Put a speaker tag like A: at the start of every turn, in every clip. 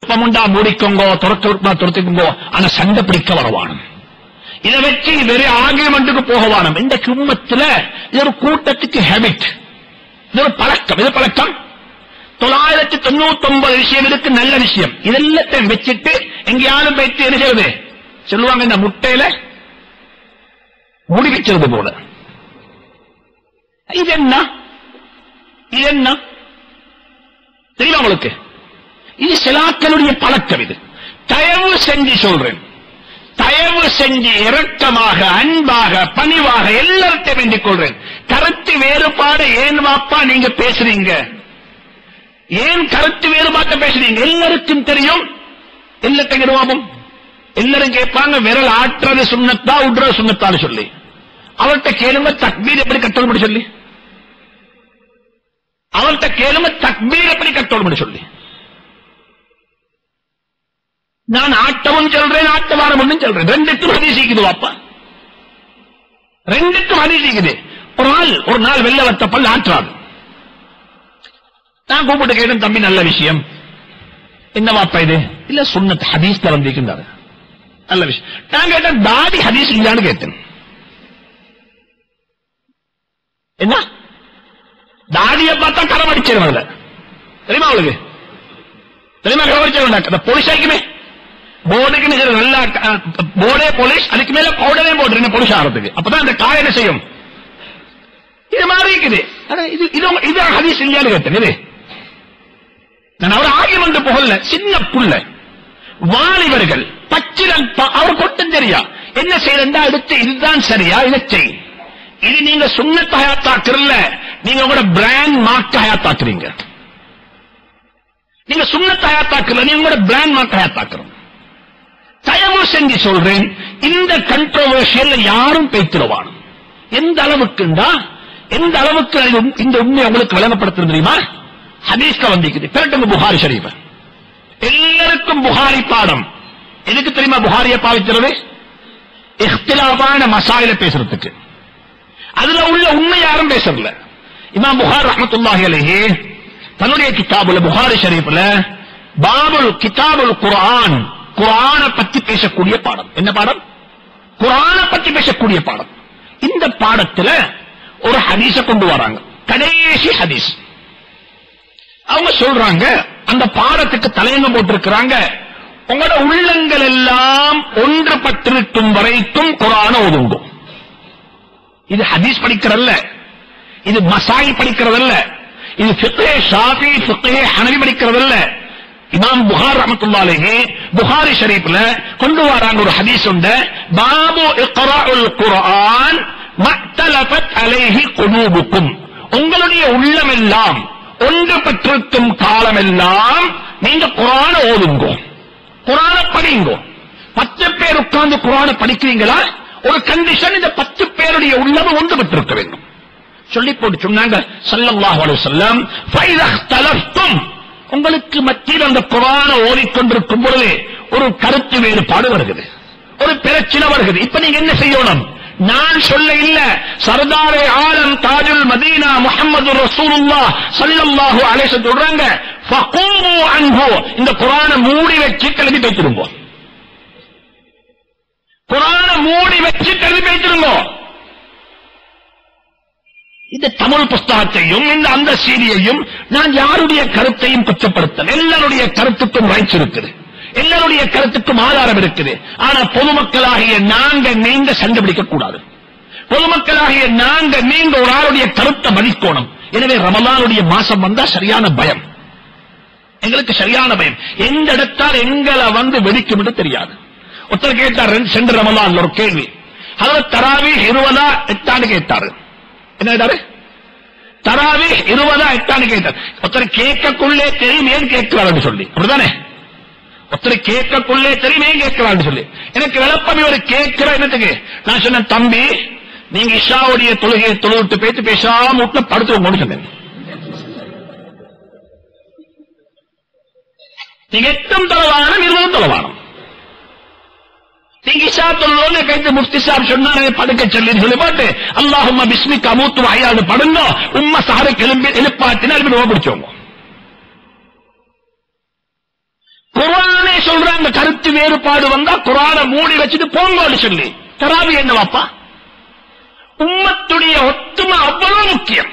A: விருப்பம் உண்டா மூடிக்கோங்கோ துறக்க விருப்பம் துரத்துக்கோங்கோ ஆனா சண்டை பிடிக்க வரவானும் இதை வச்சு வெறும் ஆர்கியூமெண்ட்டுக்கு போக வானம் இந்த குடும்பத்துல இது ஒரு கூட்டத்துக்கு ஹேபிட் இது ஒரு பழக்கம் இது பழக்கம் தொள்ளாயிரத்தி தொண்ணூத்தி ஒன்பது விஷயம் இருக்கு நல்ல விஷயம் இதெல்லாத்தையும் வச்சுட்டு எங்கேயாலும் போயிட்டு என்ன செய்வது சொல்லுவாங்க இந்த முட்டையில முடி வச்சது போல இது என்ன இது என்ன தெரியுமா உங்களுக்கு இது சிலாக்களுடைய பழக்கம் இது தயவு செஞ்சு சொல்றேன் தயவு செஞ்சு இரக்கமாக அன்பாக பணிவாக எல்லார்ட்டையும் வேண்டிக் கொள்றேன் கருத்து வேறுபாடு ஏன் வாப்பா நீங்க பேசுறீங்க ஏன் கருத்து வேறுபாட்டை பேசுறீங்க எல்லாருக்கும் தெரியும் எல்லாத்தையும் நிர்வாகம் எல்லாரும் கேட்பாங்க விரல் ஆட்டுறது சுண்ணத்தா விடுறது சுண்ணத்தான்னு சொல்லி அவர்கிட்ட கேளுங்க தக்பீர் எப்படி கட்டணும் சொல்லி அவர்கிட்ட கேளுங்க தக்பீர் எப்படி கட்டணும் சொல்லி நான் ஆட்டமும் சொல்றேன் ஆட்டவாரம் சொல்றேன் ரெண்டுக்கும் ஹதீசிக்குது வாப்பா ரெண்டுக்கும் ஹதீசிக்குது ஒரு நாள் ஒரு நாள் வெள்ள வத்த பல் ஆற்றாது நான் கூப்பிட்டு கேட்டேன் தம்பி நல்ல விஷயம் என்ன வாப்பா இது இல்ல சுன்னத் ஹதீஸ்ல வந்திருக்கின்றாரு நல்ல விஷயம் நான் கேட்டேன் தாடி ஹதீஸ் இல்லையான்னு கேட்டேன் என்ன தாடியை பார்த்தா கரம் அடிச்சிருவாங்க தெரியுமா அவளுக்கு தெரியுமா கரம் அடிச்சிருவாங்க அந்த போலீஸ் ஆகிக்குமே போர்டுக்கு நிகர் நல்லா அஹ், போர்டே போலீஸ் அதுக்கு மேல பவுடரே போட்டுருங்க போலீஸ் ஆகிறதுக்கு அப்பதான் அந்த காய என்ன செய்யும் இது மாதிரி இருக்குது ஆனா இது இது உங்க- இது ஹதீஸ் இல்லையான்னு கேட்டேன் இது நான் அவர் ஆகியவந்து புகழ்ல சின்ன புள்ள வாலிபர்கள் பச்சிலன் ப- அவர் கொட்டும் தெரியா என்ன செய்யறா அடுத்து இதுதான் சரியா இதை செய் இது நீங்க சுண்ணத் ஹயாத்தாக்குறல நீங்க உங்களோட பிராண்ட் மார்க் ஹயாத்தாக்குறீங்க நீங்க சுண்ணத் ஹயாத்தாக்குறல நீங்க உங்களோட பிராண்ட் மார்க் ஹயாத்தாக்குறோம் தயவு செஞ்சு சொல்றேன் இந்த கண்ட்ரோவர்ஷியல்ல யாரும் பேய்த்திருவான் எந்த அளவுக்குண்டா எந்த அளவுக்கு இது- இந்த உண்மை உங்களுக்கு விளங்கப்படுத்த தெரியுமா ஹதீஸ்ல வந்திருக்குது கேட்டுங்க புகாரி ஷரீஃப் எல்லாருக்கும் புகாரி பாடம் எதுக்கு தெரியுமா புகாரிய பாவிக்கிறது இஃப்திலாபான மசாயில பேசுறதுக்கு அதுல உள்ள உண்மை யாரும் பேசல இமாம் புகார் ரஹமத்துல்லாஹி அலைஹி தன்னுடைய கிதாபுல புகாரி ஷரீஃப்ல பாபுல் கிதாபுல் குர்ஆன் குர்ஆனை பத்தி பேசக்கூடிய பாடம் என்ன பாடம் குர்ஆனை பத்தி பேசக்கூடிய பாடம் இந்த பாடத்துல ஒரு ஹதீஸ கொண்டு வராங்க கடைசி ஹதீஸ் அவங்க சொல்றாங்க அந்த பாடத்துக்கு தலையங்கம் போட்டிருக்கிறாங்க உங்களோட உள்ளங்கள் எல்லாம் ஒன்றுபட்டிருக்கும் வரைக்கும் குரான ஒதுங்கு இது ஹதீஸ் படிக்கிறல்ல இது மசாய் படிக்கிறதல்ல இது ஃபிக்ஹே ஷாஃபி ஃபிக்ஹே ஹனவி படிக்கிறதல்ல இமாம் புகார் ரஹ்மத்துல்லாஹி புகாரி ஷரீஃப்ல கொண்டு வராங்க ஒரு ஹதீஸ் உண்டு பாபு இக்ராஉல் குர்ஆன் மக்தலபத் அலைஹி குலூபுக்கும் உங்களுடைய உள்ளமெல்லாம் ஒன்று பெற்றிருக்கும் காலமெல்லாம் நீங்க குரான ஓதுங்கோ குரான படிங்கோ பத்து பேர் உட்கார்ந்து குரான படிக்கிறீங்களா ஒரு கண்டிஷன் இந்த பத்து பேருடைய உள்ளமும் ஒன்று பெற்றிருக்க வேண்டும் சொல்லி போட்டு சொன்னாங்க ஸல்லல்லாஹு அலைஹி வஸல்லம் ஃபைதா இஹ்தலஃப்தும் உங்களுக்கு மத்தியில் அந்த குரான ஓதிக்கொண்டிருக்கும் பொழுது ஒரு கருத்து வேறுபாடு வருகிறது ஒரு பிரச்சனை வருகிறது இப்ப நீங்க என்ன செய்யணும் நான் சொல்ல இல்ல சர்தாரே ஆலம் தாஜுல் மதீனா முஹம்மது ரசூலுல்லாஹ் ஸல்லல்லாஹு அலைஹி வஸல்லம் சொல்றாங்க ஃபகூமு அன்ஹு இந்த குரானை மூடி வச்சு கிளம்பி வைத்திருங்கோ குரானை மூடி வச்சு கிளம்பி வைத்திருங்கோ இந்த தமிழ் புஸ்தகத்தையும் இந்த அந்த சீரியையும் நான் யாருடைய கருத்தையும் குற்றப்படுத்தல் எல்லாருடைய கருத்துக்கும் ரைட்ஸ் இருக்குது எல்லாருடைய கருத்துக்கும் ஆதாரம் இருக்குது ஆனா பொதுமக்களாகிய நாங்க நீங்க சண்டை கூடாது பொதுமக்களாகிய நாங்க நீங்க ஒரு ஆளுடைய கருத்தை மதிக்கணும் எனவே ரமலானுடைய மாசம் வந்தா சரியான பயம் எங்களுக்கு சரியான பயம் எந்த இடத்தால் எங்களை வந்து வெடிக்கும் என்று தெரியாது ஒருத்தர் கேட்டார் ரெண்டு- சென்ற ரமலான் ஒரு கேள்வி அதில் தராவி இருபதா எட்டான்னு கேட்டாரு என்ன கேட்டாரு தராவி இருபதா எட்டான்னு கேட்டார் ஒருத்தர் கேட்கக்குள்ளே தெரியும் ஏன் கேட்கிறாரு சொல்லி அப்படிதானே ஒருத்தர் கேட்கக்குள்ளே தெரியும் ஏன் கேட்கிறாரு சொல்லி எனக்கு விளப்பம் இவர் கேட்கிற என்னத்துக்கு நான் சொன்னேன் தம்பி நீங்க இஷாவுடைய தொழுகையை தொழுவிட்டு பேத்து பேசாம விட்டு படுத்துவோம் சொன்னேன் நீங்க எட்டும் தொலைவானம் இருபதும் தொலைவானம் நீங்க இஷா தொழுவோன்னு கைத்து முஃப்தி சாப் சொன்னாரு படுக்க சொல்லி சொல்லி போட்டு அல்லாஹும்ம பிஸ்மிக் அமூத்து வாயாது படுங்க உம்ம சாரு கிளம்பி எழுப்பாத்தினா எழுப்பி நோய் பிடிச்சவங்க குர்ஆன் சொல்றாங்க கருத்து வேறுபாடு வந்தா குரான மூடி வச்சுட்டு போங்கன்னு சொல்லி தராவி என்ன வாப்பா உம்மத்துடைய ஒத்துமை அவ்வளவு முக்கியம்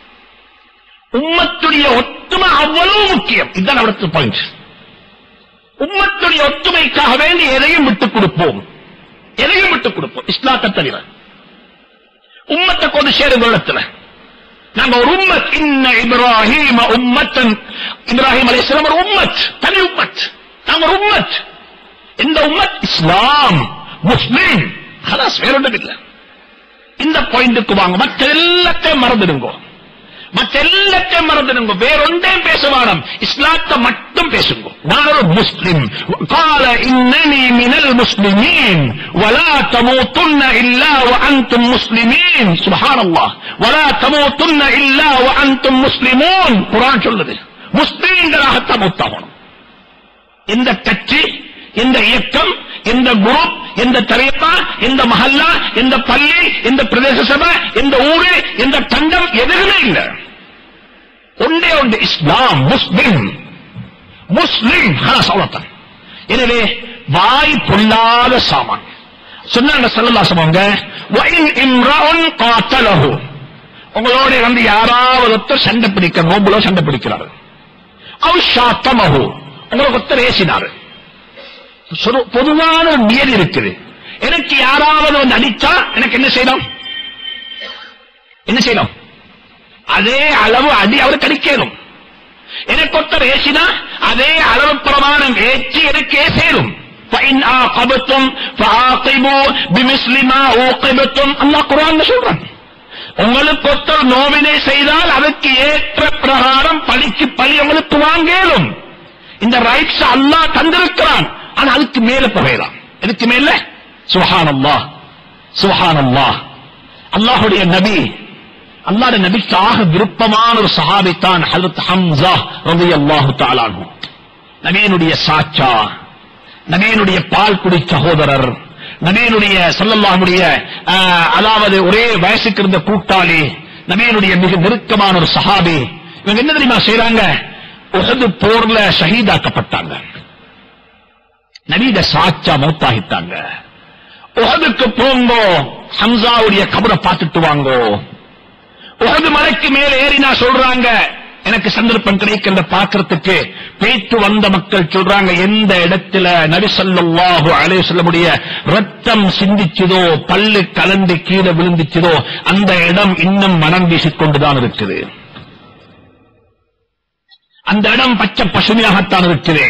A: உம்மத்துடைய ஒத்துமை அவ்வளவு முக்கியம் இதுதான் அடுத்த பாயிண்ட் உம்மத்துடைய ஒத்துமைக்காக வேண்டி எதையும் விட்டுக் கொடுப்போம் எதையும் விட்டுக் கொடுப்போம் இஸ்லாத்தை தவிர உம்மத்தை கொண்டு சேரும் உள்ளத்துல நாங்க ஒரு உம்மத் இன்ன இப்ராஹிம் உம்மத்தன் இப்ராஹிம் அலைஹிஸ்ஸலாம் ஒரு உம்மத் தனி உம்மத் நாங்க ஒரு உம்மத் இந்த உம்மத் இஸ்லாம் முஸ்லிம் ஹலாஸ் வேற ஒன்றும் இல்லை இந்த பாயிண்ட்டுக்கு வாங்க மற்ற எல்லாத்தையும் மறந்துடுங்க மற்ற எல்லாத்தையும் மறந்துடுங்க வேறொன்றையும் பேச வேணாம் இஸ்லாத்தை மட்டும் பேசுங்க நான் ஒரு முஸ்லிம் قال انني من المسلمين ولا تموتن الا وانتم مسلمين سبحان الله ولا تموتن الا وانتم مسلمون குர்ஆன் சொல்லுது முஸ்லிம்களாகத்தான் மூத்தாகணும் இந்த கட்சி இந்த இயக்கம் இந்த குரூப் இந்த தரையப்பா இந்த மஹல்லா இந்த பள்ளி இந்த பிரதேச சபை இந்த ஊரு இந்த கண்டம் எதுவுமே இல்லை ஒன்றே ஒன்று இஸ்லாம் முஸ்லிம் முஸ்லிம் ஹலாஸ் அவ்வளவுதான் எனவே வாய் பொல்லாத சாமான் சொன்னாங்க சல்லல்லாஹு அவங்க வஇன் இம்ரஉன் காத்தலஹு உங்களோட வந்து யாராவது ஒருத்தர் சண்டை பிடிக்க நோம்புல சண்டை பிடிக்கிறாரு அவ் ஷாத்தமஹு உங்களுக்கு ஒருத்தர் ஏசினாரு சொரு- பொதுவான ஒரு நியதி இருக்குது எனக்கு யாராவது வந்து அடிச்சா எனக்கு என்ன செய்யணும் என்ன செய்யணும் அதே அளவு அடி அவருக்கு அடிக்கணும் எனக்கு ஒருத்தர் ஏசினா அதே அளவு பிரமாணம் ஏற்றி எனக்கே சேரும் فإن عاقبتم فعاقبوا بمثل ما عوقبتم அல்லாஹ் குர்ஆன்ல சொல்றான் உங்களுக்கு ஒருத்தர் நோவினை செய்தால் அதற்கு ஏற்ற பிரகாரம் பழிக்கு பழி உங்களுக்கு வாங்கேலும் இந்த ரைட்ஸ் அல்லாஹ் தந்திருக்கிறான் ஆனா அதுக்கு மேல புகையலாம் எதுக்கு மேல சுஹானல்லாஹ் சுஹானல்லாஹ் அல்லாஹுடைய நபி அல்லாஹ்வுடைய நபிக்காக விருப்பமான ஒரு சஹாபித்தான் ஹஜரத் ஹம்சா ரலியல்லாஹு தஆலா அன்ஹு நபியினுடைய சாச்சா நபியினுடைய பால் குடி சகோதரர் நபியினுடைய ஸல்லல்லாஹுடைய ஆஹ், அதாவது ஒரே வயசுக்கு இருந்த கூட்டாளி நபியினுடைய மிக நெருக்கமான ஒரு சஹாபி இவங்க என்ன தெரியுமா செய்றாங்க உஹது போர்ல ஷஹீதாக்கப்பட்டாங்க நபீத சாச்சா மௌத்தாகிட்டாங்க உஹதுக்கு போங்கோ ஹம்சாவுடைய கபரை பார்த்துட்டு வாங்கோ உஹது மலைக்கு மேல ஏறினா சொல்றாங்க எனக்கு சந்தர்ப்பம் கிடைக்கிறத பார்க்கறதுக்கு பேய்த்து வந்த மக்கள் சொல்றாங்க எந்த இடத்துல நபி ஸல்லல்லாஹு அலைஹி வஸல்லமுடைய ரத்தம் சிந்திச்சதோ பல்லு கலந்து கீழே விழுந்துச்சதோ அந்த இடம் இன்னும் மனம் வீசிக்கொண்டுதான் இருக்குது அந்த இடம் பச்சை பசுமையாகத்தான் இருக்குது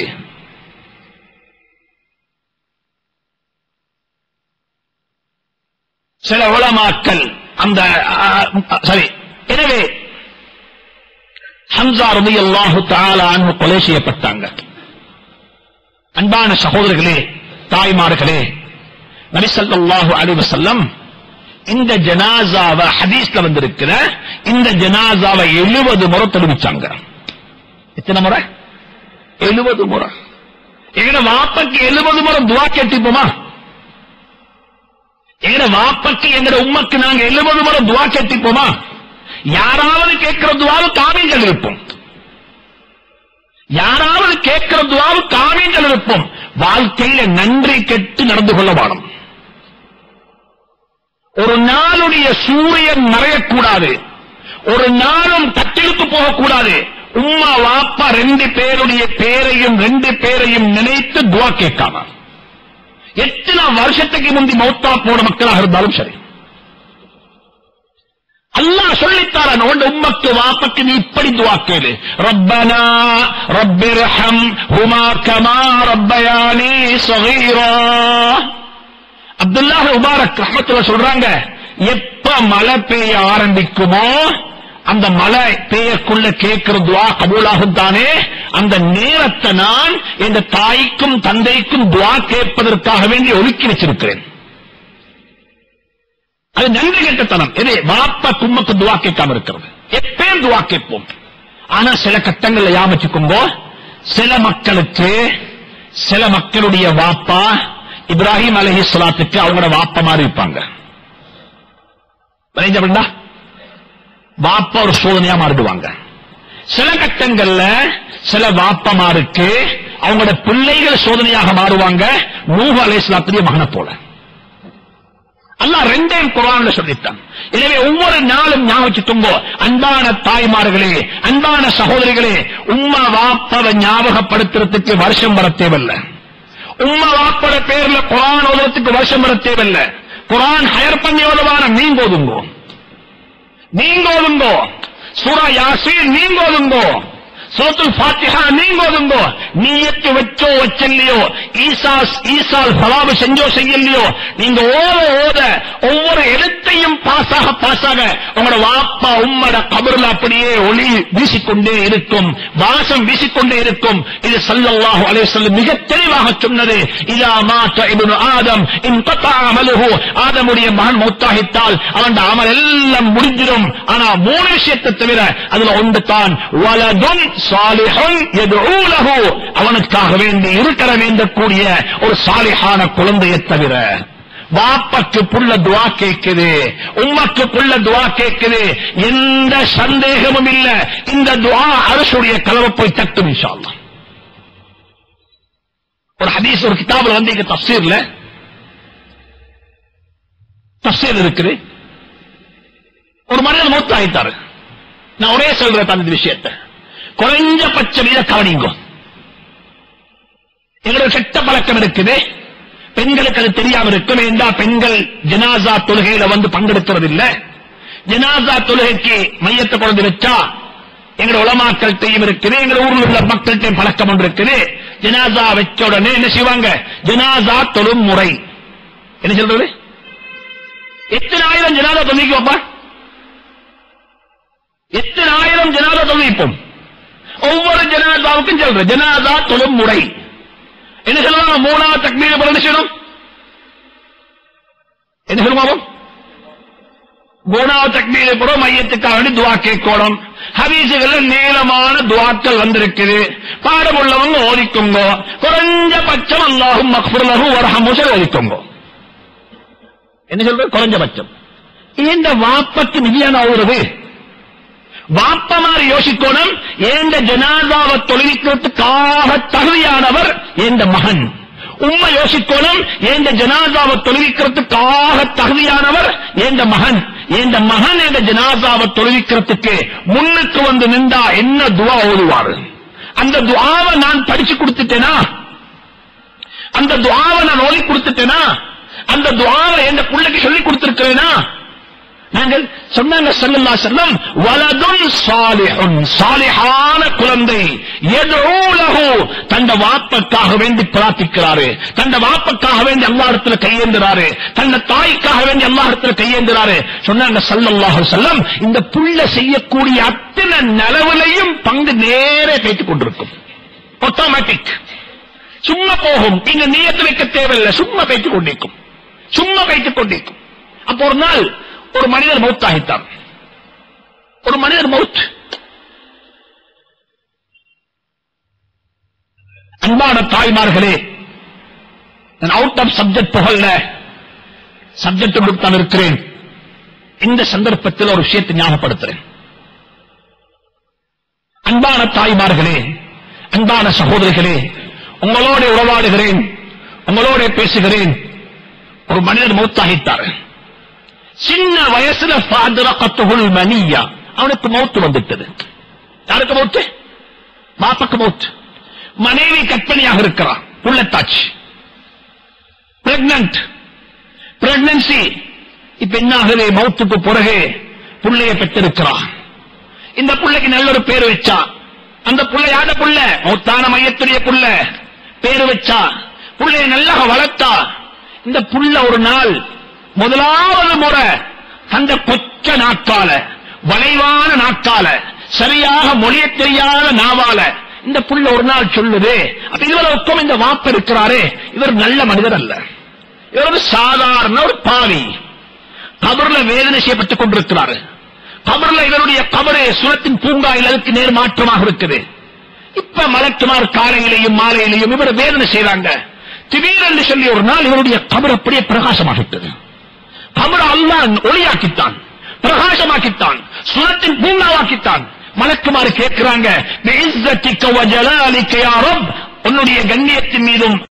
A: சில உலமாக்கள் அந்த ஆ, ஆ, சரி எனவே ஹம்சா ரலியல்லாஹு தஆலா அன்ஹு கொலை செய்யப்பட்டாங்க அன்பான சகோதரர்களே தாய்மார்களே நபி ஸல்லல்லாஹு அலைஹி வஸல்லம் இந்த ஜனாசாவை ஹதீஸ்ல வந்திருக்கிற இந்த ஜனாசாவை 70 முறை தொழுவிச்சாங்க எத்தனை முறை 70 முறை எங்கட வாப்பக்கு 70 முறை துவா கேட்டிப்போமா எங்கட வாப்பக்கு எங்கட உம்மக்கு நாங்க 70 முறை துவா கேட்டிப்போமா யாராவது கேட்கிற துவாவு காமியங்கள் இருப்போம் யாராவது கேட்கிற துவாவு காமியங்கள் இருப்போம் வாழ்க்கையில நன்றி கெட்டு நடந்து கொள்ள வாழும் ஒரு நாளுடைய சூரியன் மறையக்கூடாது ஒரு நாளும் தட்டிலுக்கு போகக்கூடாது உம்மா வாப்பா ரெண்டு பேருடைய பேரையும் ரெண்டு பேரையும் நினைத்து துவா கேட்காம எத்தனை வருஷத்துக்கு முந்தி மௌத்தா போன மக்களாக இருந்தாலும் சரி அல்லாஹ் சொல்லித்தாரன் உன் உம்மக்கு வாப்பக்கு நீ இப்படி துவா கேளு ரப்பனா ரப்பிர்ஹம் ஹுமா கமா ரப்பயானி ஸகீரா அப்துல்லாஹ் முபாரக் ரஹ்மத்துல்லாஹ் சொல்றாங்க எப்ப மழை பெய்ய ஆரம்பிக்குமோ அந்த மழை பெய்யக்குள்ள கேட்கிற துவா கபூலாகும் தானே அந்த நேரத்தை நான் எந்த தாய்க்கும் தந்தைக்கும் துவா கேட்பதற்காக வேண்டி ஒதுக்கி வச்சிருக்கிறேன் அது நன்றி கெட்டத்தனம் எது வாப்பா கும்மக்கு துவா கேட்காம இருக்கிறது எப்பயும் துவா கேட்போம் ஆனா சில கட்டங்கள்ல யாமச்சுக்கோங்க சில மக்களுக்கு சில மக்களுடைய வாப்பா இப்ராஹிம் அலஹி சலாத்துக்கு அவங்களோட வாப்பா மாதிரி இருப்பாங்க விளைஞ்ச அப்படின்னா வாப்பா ஒரு சோதனையா மாறிடுவாங்க சில கட்டங்கள்ல சில வாப்பமாருக்கு அவங்களோட பிள்ளைகள் சோதனையாக மாறுவாங்க நூஹ் அலைஹிஸ்ஸலாத்துடைய மகனை போல அல்லாஹ் ரெண்டையும் குரான்ல சொல்லித்தான் எனவே ஒவ்வொரு நாளும் ஞாபகம் வச்சுக்கோங்க அன்பான தாய்மார்களே அன்பான சகோதரிகளே உம்மா வாப்பவை ஞாபகப்படுத்துறதுக்கு வருஷம் வர தேவையில்ல உம்மா வாப்பட பேர்ல குரான் ஓதுறதுக்கு வருஷம் வர தேவையில்ல குரான் ஹயர் பண்ணி ஓதுவான நீங்க ஓதுங்கோ நீங்க ஓதுங்கோ சூரா யாசீன் நீங்க ஓதுங்கோ சூரத்துல் ஃபாத்திஹா நீங்க ஓதுங்கோ நீயத்து வச்சோ வச்சல்லையோ ஈசா ஈசால் சவாபு செஞ்சோ செய்யலையோ நீங்க ஓத ஓத ஒவ்வொரு எழுத்தையும் பாஸாக பாஸாக உங்களோட வாப்பா உம்மட கபருல அப்படியே ஒளி வீசிக்கொண்டே இருக்கும் வாசம் வீசிக்கொண்டே இருக்கும் இது ஸல்லல்லாஹு அலைஹி வஸல்லம் மிக தெளிவாக சொன்னது இதா மாத்த இப்னு ஆதம் இன் கத்தா அமலுஹு ஆதமுடைய மகன் மௌத்தாகித்தால் அவன் அமல் எல்லாம் முடிஞ்சிடும் ஆனா மூணு விஷயத்தை தவிர அதுல ஒன்று தான் வலதும் சாலிஹுன் யதுஊ லஹு அவனுக்காக வேண்டி இருக்கிற வேண்டக்கூடிய ஒரு சாலிஹான குழந்தையை தவிர வாப்பக்கு புள்ள துவா கேட்குது உம்மக்கு புள்ள துவா கேட்குது எந்த சந்தேகமும் இல்ல இந்த துவா அரசுடைய கலவை போய் தட்டும் இன்ஷா அல்லாஹ் ஒரு ஹதீஸ் ஒரு கிதாபுல வந்து இங்க தஃசீர்ல தஃசீர் இருக்குது ஒரு மனிதன் மூத்த ஆயிட்டாரு நான் ஒரே சொல்றேன் அந்த விஷயத்தை குறைஞ்சபட்சம் இதை கவனிங்கோ எங்களுக்கு கெட்ட பழக்கம் இருக்குது பெண்களுக்கு அது தெரியாம இருக்கும் ஏண்டா பெண்கள் ஜனாசா தொழுகையில வந்து பங்கெடுக்கிறது இல்ல ஜனாசா தொழுகைக்கு மையத்தை கொண்டு வச்சா எங்க உலமாக்கள்கிட்டையும் இருக்குது எங்க ஊர்ல உள்ள மக்கள்கிட்டையும் பழக்கம் ஒன்று இருக்குது ஜனாசா வச்ச உடனே என்ன செய்வாங்க ஜனாசா தொழும் முறை என்ன சொல்றது எத்தனை ஆயிரம் ஜனாதா தொழுகைக்கு வைப்பா எத்தனை ஆயிரம் ஜனாதா தொழுவிப்போம் ஒவ்வொரு ஜனாதாவுக்கும் சொல்ற ஜனாதா தொழும் முறை என்ன சொல்லலாம் மூணாவது தக்மீர் போல என்ன செய்யணும் என்ன சொல்லுவோம் மூணாவது தக்மீர் போல மையத்துக்காக வேண்டி துவா கேட்கணும் ஹபீசுகள் நீளமான துவாக்கள் வந்திருக்குது பாடம் உள்ளவங்க ஓதிக்குங்க குறைஞ்சபட்சம் அல்லாஹும் மக்ஃபுர்லஹு வரஹமு சொல்லி ஓதிக்குங்க என்ன சொல்றது குறைஞ்சபட்சம் இந்த வாப்பக்கு நிதியான ஓடுறது வாப்பமார் யோசிக்கணும் ஏந்த ஜனாதாவை தொழுவிக்கிறதுக்காக தகுதியானவர் எந்த மகன் உண்மை யோசிக்கணும் ஏந்த ஜனாதாவை தொழுவிக்கிறதுக்காக தகுதியானவர் எந்த மகன் எந்த மகன் எந்த ஜனாதாவை தொழுவிக்கிறதுக்கு முன்னுக்கு வந்து நின்றா என்ன துவா ஓடுவாரு அந்த துவாவை நான் படிச்சு கொடுத்துட்டேனா அந்த துவாவை நான் ஓதி கொடுத்துட்டேனா அந்த துவாவை எந்த பிள்ளைக்கு சொல்லி கொடுத்திருக்கிறேனா நாங்கள் சொன்னாங்க சல்லல்லா செல்லம் வலதுன் சாலிஹுன் சாலிஹான குழந்தை எதுலகு தந்த வாப்பக்காக வேண்டி பிரார்த்திக்கிறாரு தந்த வாப்பக்காக வேண்டி எல்லா இடத்துல கையேந்துறாரு தந்த தாய்க்காக வேண்டி எல்லா இடத்துல கையேந்துறாரு சொன்னாங்க சல்லல்லாஹு செல்லம் இந்த புள்ள செய்யக்கூடிய அத்தனை நலவுலையும் பங்கு நேரே பேசிக் கொண்டிருக்கும் ஆட்டோமேட்டிக் சும்மா போகும் நீங்க நியத்து வைக்க தேவையில்லை சும்மா பேசிக் கொண்டிருக்கும் சும்மா பேசிக் கொண்டிருக்கும் அப்போ ஒரு நாள் ஒரு மனிதர் மௌத்தாகித்தார் ஒரு மனிதர் மவுத் அன்பான தாய்மார்களே நான் அவுட் ஆஃப் சப்ஜெக்ட் புகழ்ல சப்ஜெக்ட் தான் இருக்கிறேன் இந்த சந்தர்ப்பத்தில் ஒரு விஷயத்தை ஞாபகப்படுத்துறேன் அன்பான தாய்மார்களே அன்பான சகோதரிகளே உங்களோட உறவாடுகிறேன் உங்களோட பேசுகிறேன் ஒரு மனிதர் மௌத்தாகித்தார் சின்ன வயசுல ஃபாதரகத்துகுல் மனியா அவனுக்கு மௌத்து வந்துட்டது யாருக்கு மௌத்து மாப்பக்கு மௌத்து மனைவி கற்பனையாக இருக்கிறான் உள்ளத்தாச்சு பிரெக்னன்ட் பிரெக்னன்சி இப்ப என்ன ஆகுது மௌத்துக்கு பிறகு புள்ளைய பெற்றிருக்கிறான் இந்த புள்ளைக்கு நல்ல ஒரு பேர் வச்சா அந்த புள்ள யார புள்ள மௌத்தான மையத்துடைய புள்ள பேரு வச்சா புள்ளைய நல்லா வளர்த்தா இந்த புள்ள ஒரு நாள் முதலாவது முறை அந்த கொச்ச நாக்கால வளைவான நாக்கால சரியாக மொழிய தெரியாத நாவால இந்த புள்ள ஒரு நாள் சொல்லுது அப்ப இவருக்கும் இந்த வாப்ப இருக்கிறாரே இவர் நல்ல மனிதர் அல்ல இவர் ஒரு சாதாரண ஒரு பாவி கபர்ல வேதனை செய்யப்பட்டுக் கொண்டிருக்கிறாரு கபர்ல இவருடைய கபரே சுரத்தின் பூங்காயில் அதுக்கு நேர் மாற்றமாக இருக்குது இப்ப மலக்குமார் காலையிலையும் மாலையிலையும் இவர் வேதனை செய்றாங்க திடீரென்று சொல்லி ஒரு நாள் இவருடைய கபர் அப்படியே பிரகாசமாகிட்டது கபர் அல்லாஹ் ஒளியாக்கித்தான் பிரகாசமாக்கித்தான் சுரத்தின் பூங்காவாக்கித்தான் மலக்குமாறு கேட்கிறாங்க "பிஇஸ்ஸத்திக்க வ ஜலாலிக்க யா ரப்", உன்னுடைய கண்ணியத்தின் மீதும்